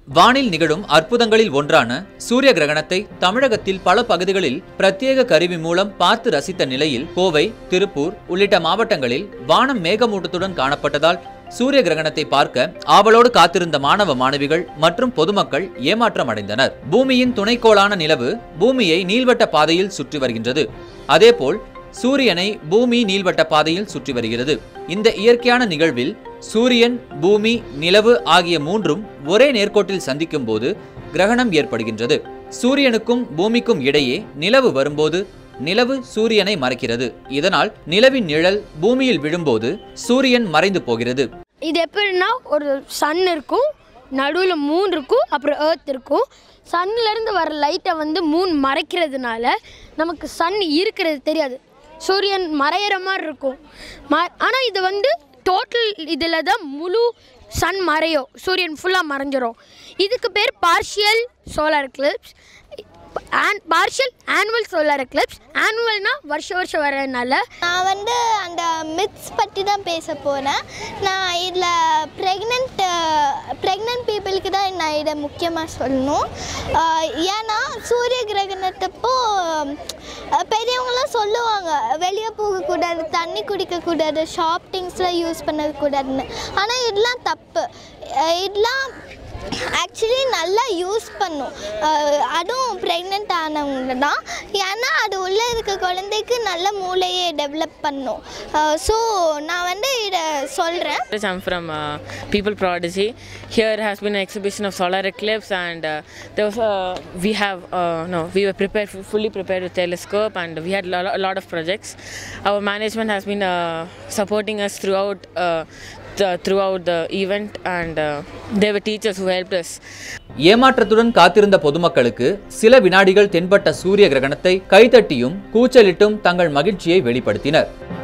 வானில் நிகழும் அற்புதங்களில் ஒன்றான சூரிய கிரகணத்தை தமிழகத்தில் பல பகுதிகளில் பிரத்யேக கருவி மூலம் பார்த்து ரசித்த நிலையில் கோவை திருப்பூர் உள்ளிட்ட மாவட்டங்களில் வானம் மேகமூட்டத்துடன் காணப்பட்டதால் சூரிய கிரகணத்தை பார்க்க ஆவலோடு காத்திருந்த மாணவ மாணவிகள் மற்றும் பொதுமக்கள் ஏமாற்றம் அடைந்தனர் பூமியின் துணைக்கோளான நிலவு பூமியை நீள்வட்ட பாதையில் சுற்றி வருகின்றது அதேபோல் சூரியனை பூமி நீள்வட்ட பாதையில் சுற்றி வருகிறது இந்த இயற்கையான நிகழ்வில் சூரியன் பூமி நிலவு ஆகிய மூன்றும் ஒரே நேர்கோட்டில் சந்திக்கும் போது கிரகணம் ஏற்படுகின்றது சூரியனுக்கும் பூமிக்கும் இடையே நிலவு வரும்போது நிலவு சூரியனை மறைக்கிறது இதனால் நிலவின் நிழல் பூமியில் விழும்போது சூரியன் மறைந்து போகிறது இது எப்படின்னா ஒரு சன் இருக்கும் நடுவில் மூன் இருக்கும் அப்புறம் ஏர்த் இருக்கும் சன்லேருந்து வர லைட்டை வந்து மூன் மறைக்கிறதுனால நமக்கு சன் இருக்கிறது தெரியாது சூரியன் மறையிற மாதிரி இருக்கும் ம ஆனால் இது வந்து டோட்டல் இதில் தான் முழு சன் மறையும் சூரியன் ஃபுல்லாக மறைஞ்சிரும் இதுக்கு பேர் partial solar eclipse on partial annual solar eclipse ஆனுவல்னால் வருஷம் வருஷம் வரதுனால நான் வந்து அந்த மித்ஸ் பற்றி தான் பேச போகிறேன் நான் இதில் ப்ரெக்னென்ட் ப்ரெக்னென்ட் பீப்புளுக்கு தான் நான் இதை முக்கியமாக சொல்லணும் ஆஹ் ஏன்னா சூரிய கிரகணத்தப்போ அஹ், பெரியவங்களாம் சொல்லுவாங்க வெளியே போகக்கூடாது தண்ணி குடிக்கக்கூடாது ஷாப் திங்ஸ்லாம் யூஸ் பண்ணக்கூடாதுன்னு ஆனால் இதெல்லாம் தப்பு அஹ், இதெல்லாம் ஆக்சுவலி நல்லா யூஸ் பண்ணும் அஹ் அதுவும் ப்ரெக்னென்ட் ஆனவங்க தான் ஏன்னா அது உள்ளே இருக்க குழந்தைக்கு நல்ல மூளையை டெவலப் பண்ணும் ஸோ நான் வந்து இதை சொல்கிறேன் I'm from uh, People Prodigy. Here has been an exhibition of solar eclipse, and uh, there was uh, we have uh, no we were prepared fully prepared with telescope, and we had a lot, a lot of projects. Our management has been uh, supporting us throughout. Uh, the, throughout the event and uh, there were teachers who helped us ஏமாற்றத்துடன் காத்திருந்த பொதுமக்களுக்கு சில வினாடிகள் தென்பட்ட சூரிய கிரகணத்தை கைதட்டியும் கூச்சலிட்டும் தங்கள் மகிழ்ச்சியை வெளிப்படுத்தினர்